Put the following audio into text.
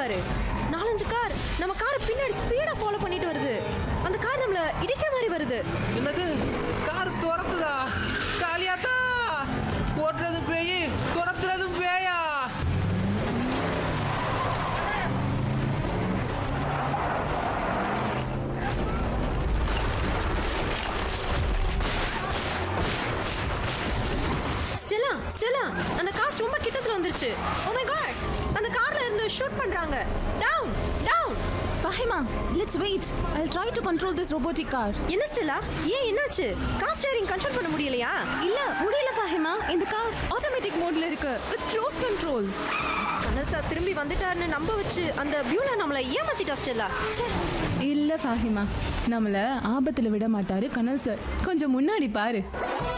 பாரு நாலஞ்சு கார் நம்ம காரை பின்னாடி ஸ்பீடா ஃபாலோ பண்ணிட்டு வருது அந்த கார் நம்மள இடிக்கிற மாதிரி வருது என்னது கார் துரத்துதா காளியாத்தா ஓட்டுறது பேய் துரத்துறதும் பேயா ஸ்டெல்லா ஸ்டெல்லா அந்த கார் ரொம்ப கிட்டத்துல வந்துருச்சு ஓ மை காட் அந்த கார்ல இருந்து ஷூட் பண்றாங்க down down Fahima, let's wait. I'll try to control this robotic car. என்ன ஸ்டெல்லா ஏன் என்னாச்சு கார் ஸ்டீரிங் கண்ட்ரோல் பண்ண முடியலையா இல்ல முடியல ஃபாஹிமா இந்த கார் ஆட்டோமேட்டிக் மோட்ல இருக்கு வித் க்ளோஸ் கண்ட்ரோல் கனல் சார் திரும்பி வந்துட்டாருன்னு நம்ப வச்சு அந்த பியூலா நம்மளை ஏமாத்திட்டா ஸ்டெல்லா ச்சே இல்ல ஃபாஹிமா நம்மள ஆபத்துல விட மாட்டாரு கனல் சார் கொஞ்சம் முன்னாடி பாரு